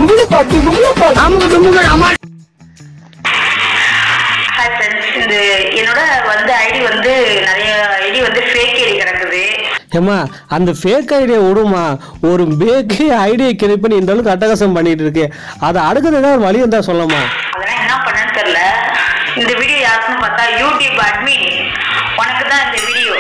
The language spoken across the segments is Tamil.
ஹாய் ஃப்ரெண்ட்ஸ் இந்த என்னோட வந்து ஐடி வந்து நிறைய ஐடி வந்து ஃபேக் ஐடி கிடக்குது ஏம்மா அந்த ஃபேக் ஐடியா விடுமா ஒரு பேக்கு ஐடியை கிரியேட் பண்ணி இந்த அளவுக்கு அட்டகாசம் பண்ணிட்டு இருக்கு அதை அடுக்கிறது ஏதாவது ஒரு வழி இருந்தா சொல்லமா அதெல்லாம் என்ன பண்ணேன்னு தெரியல இந்த வீடியோ யாருக்குன்னு பார்த்தா யூடியூப் அட்மின் உனக்கு தான் இந்த வீடியோ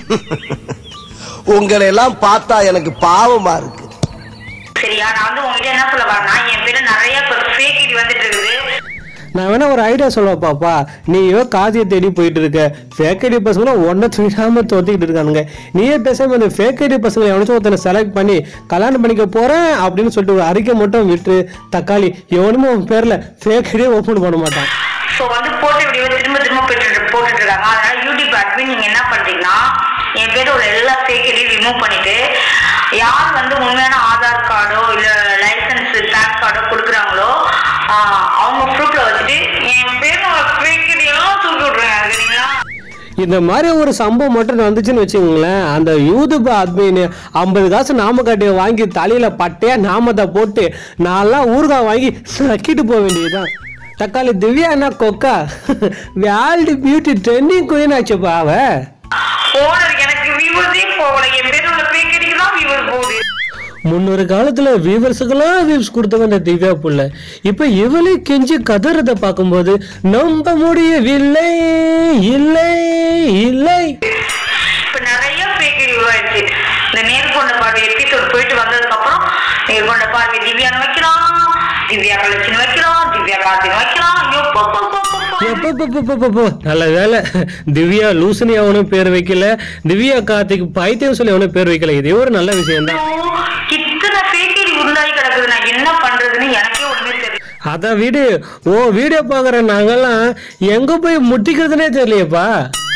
உங்களை எல்லாம் பார்த்தா எனக்கு பாவமா இருக்கு சரியா நான் வந்து உங்ககிட்ட என்ன சொல்ல வரேன்னா என் பேர்ல நிறைய ஃபேக் ஐடி வந்துட்டு இருக்குது நான் வேணா ஒரு ஐடியா சொல்லுவா பாப்பா நீயோ காதியை தேடி போயிட்டு இருக்க ஃபேக் ஐடி பசங்க ஒன்றை துணிடாம தோத்திக்கிட்டு இருக்கானுங்க நீயே பேசாம இந்த ஃபேக் ஐடி பசங்களை எவனாச்சும் ஒருத்தனை செலக்ட் பண்ணி கல்யாணம் பண்ணிக்க போறேன் அப்படின்னு சொல்லிட்டு ஒரு அறிக்கை மட்டும் விட்டு தக்காளி எவனுமே உன் பேர்ல ஃபேக் ஐடியே ஓப்பன் பண்ண மாட்டான் ஸோ வந்து போட்ட வீடியோ திரும்ப திரும்ப போட்டு போட்டுட்டு இருக்காங்க அதனால யூடியூப் அட்மின் நீங்க என்ன பண்றீங்கன்னா என் பேர் உள்ள எல்லா ஃபேக் ஐடியும் ரிமூவ் பண்ணிட்டு யார் வந்து உண்மையான ஆதார் கார்டோ இல்ல லைசன்ஸ் பேன் கார்டோ கொடுக்குறாங்களோ ஆஹ், அவங்க ப்ரூஃப்ல வச்சுட்டு என் பேர் உள்ள ஃபேக் ஐடி எல்லாம் தூக்கி விட்ருங்க சரிங்களா இந்த மாதிரி ஒரு சம்பவம் மட்டும் நடந்துச்சுன்னு வச்சுக்கோங்களேன் அந்த யூடியூப் அட்மின் ஐம்பது காசு நாம கட்டிய வாங்கி தலையில பட்டையா நாமத்தை போட்டு நான்லாம் ஊறுகாய் வாங்கி நக்கிட்டு போக வேண்டியதுதான் தக்காளி திவ்யா என்ன கொக்கா வேர்ல்டு பியூட்டி ட்ரெண்டிங் குயின் ஆச்சுப்பா அவ ஓனர் எனக்கு வியூவர்ஸே போகல என் பேர் உள்ள ஃபேக் ஐடிக்கு தான் வியூவர் போகுது முன்னொரு காலத்துல வியூவர்ஸுக்கெல்லாம் வியூஸ் கொடுத்தவங்க இந்த திவ்யா புள்ள இப்ப இவளே கெஞ்சி கதறத பார்க்கும்போது நம்ப முடியவில்லை இல்லை இல்லை இப்ப நிறைய ஃபேக் ஐடி உருவாயிடுச்சு இந்த நேர்கொண்ட பார்வை எபிசோட் போயிட்டு வந்ததுக்கு அப்புறம் நேர்கொண்ட பார்வை திவ்யான்னு வைக்கிறான் திவ்யா கலெக்ஷன் வைக்கிறான் திவ்யா கார்த்தின் வைக்கிறான் ஐயோ போ, போ, போ, போ, போ. எப்பப்பப்பப்பப்பப்போ. நல்ல வேலை திவ்யா லூசுனி அவனும் பேர் வைக்கல திவ்யா கார்த்திக் பைத்தியம் சொல்லி அவனும் பேர் வைக்கல இதே ஒரு நல்ல விஷயம் தான் ஐயோ, இத்தனை ஃபேக் ஐடி உருந்தாகி கிடக்குது நான் என்ன பண்றதுன்னு எனக்கே ஒண்ணுமே தெரியல அதான் வீடு ஓ வீடியோ பாக்குற நாங்கெல்லாம் எங்க போய் முட்டிக்கிறதுனே தெரியலையேப்பா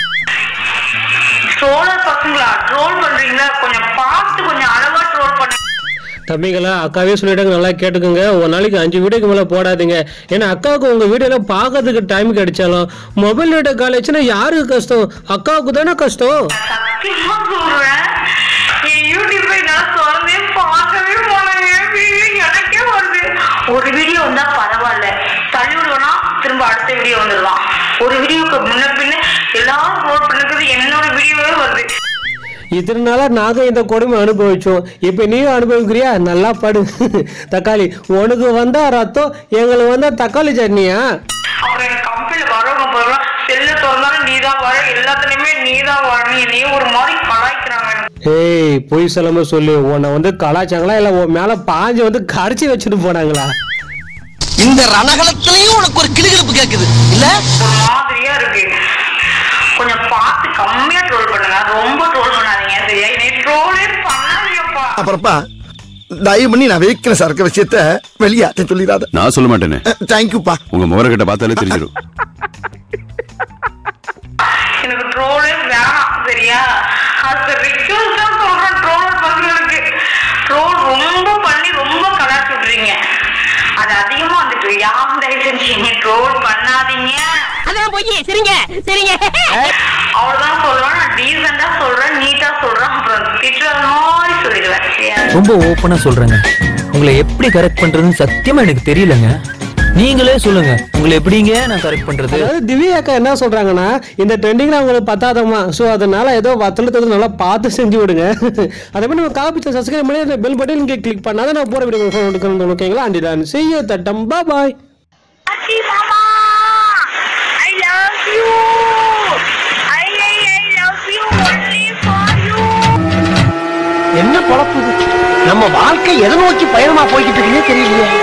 சோழர் பசங்களா ட்ரோல் பண்றீங்களா கொஞ்சம் பார்த்து கொஞ்சம் அளவா ட்ரோல் பண்ணு தம்பிங்களா அக்காவே சொல்லிட்டாங்க நல்லா கேட்டுக்கோங்க ஒரு நாளைக்கு அஞ்சு வீடியோக்கு மேல போடாதீங்க ஏன்னா அக்காவுக்கு உங்க வீடியோல பார்க்கறதுக்கு டைம் கிடைச்சாலும் மொபைல் டேட்டா காலேஜ்னா யாருக்கு கஷ்டம் அக்காவுக்கு தானே கஷ்டம் சத்தியமா சொல்றேன் என் யூடியூப் என்னால திறந்தே பார்க்கவே போனேங்க எனக்கே வருது ஒரு வீடியோ வந்தா பரவாயில்ல தள்ளி விடுவேனா திரும்ப அடுத்த வீடியோ வந்துடலாம் ஒரு வீடியோக்கு முன்ன பின்ன எல்லாரும் அப்லோட் பண்ணுறது என்னோட வீடியோவே வருது இத்தனை நாளா நாங்க இந்த கொடுமை அனுபவிச்சோம் இப்ப நீயும் அனுபவிக்கிறியா நல்லா படு தக்காளி உனக்கு வந்தா ரத்தம் எங்களுக்கு வந்தா தக்காளி சட்னியா அப்புறம் எங்க கம்பெனில வரவங்க போறோம் செல்ல திறந்தாலும் நீ தான் வர எல்லாத்துலயுமே நீ தான் வரணும் என்னையே ஒரு மாதிரி கலாய்க்கிறாங்க ஏய் பொய் சொல்லாம சொல்லு உன்னை வந்து கலாச்சாங்களா இல்ல உன் மேல பாஞ்சு வந்து கரைச்சி வச்சுட்டு போனாங்களா இந்த ரணகலத்திலையும் உனக்கு ஒரு கிளுகிழப்பு கேக்குது இல்ல ஒரு மாதிரியா இருக்கு கொஞ்சம் பார்த்து கம்மியா ட்ரோல் பண்ணுங்க ரொம்ப ட்ரோல் பண்ணாதீங்க சரியா என்னை ட்ரோலே பண்ணாதீங்கப்பா அப்புறப்பா தயவு பண்ணி நான் வைக்கிற சரக்கு விஷயத்த வெளியாட்ட சொல்லிடாத நான் சொல்ல மாட்டேனே தேங்க்யூப்பா உங்க முகரக்கிட்ட பார்த்தாலே தெரிஞ்சிடும் எனக்கு ட்ரோலே வேணாம் சரியா அது ரிக்வஸ்ட் தான் சொல்றேன் ட்ரோல் பசங்களுக்கு ட்ரோல் ரொம்ப பண்ணி ரொம்ப கலாச்சி விட்றீங்க அது அதிகமா வந்துட்டு யாரும் தயவு செஞ்சு என்னை ட்ரோல் பண்ணாதீங்க அதான் போய் சரிங்க சரிங்க அவ்வளவுதான் சொல்றேன் நான் டீசெண்டா சொல்றேன் நீட்டா சொல்றேன் அப்புறம் திட்டுற மாதிரி சொல்லிடுவேன் சரியா ரொம்ப ஓப்பனா சொல்றேங்க உங்களை எப்படி கரெக்ட் பண்றதுன்னு சத்தியமா எனக்கு தெரியலங்க நீங்களே சொல்லுங்க உங்களை எப்படிங்க நான் கரெக்ட் பண்றது அதாவது திவ்யா அக்கா என்ன சொல்றாங்கன்னா இந்த ட்ரெண்டிங்ல அவங்களுக்கு பத்தாதமா ஸோ அதனால ஏதோ வத்தல தத்து நல்லா பார்த்து செஞ்சு விடுங்க அதே மாதிரி நம்ம காப்பி சப்ஸ்கிரைப் பண்ணி அந்த பெல் பட்டன் இங்கே கிளிக் பண்ணாதான் நான் போற வீடியோ ஃபோன் எடுக்கணும் ஓகேங்களா அண்டி தான் செய்ய தட்டம் பாய் மாமா I love you I I I love you only for you என்ன பொழப்பு இது? நம்ம வாழ்க்கை எதை நோக்கி பயணமா போய்கிட்டு இருக்குன்னே தெரியலையே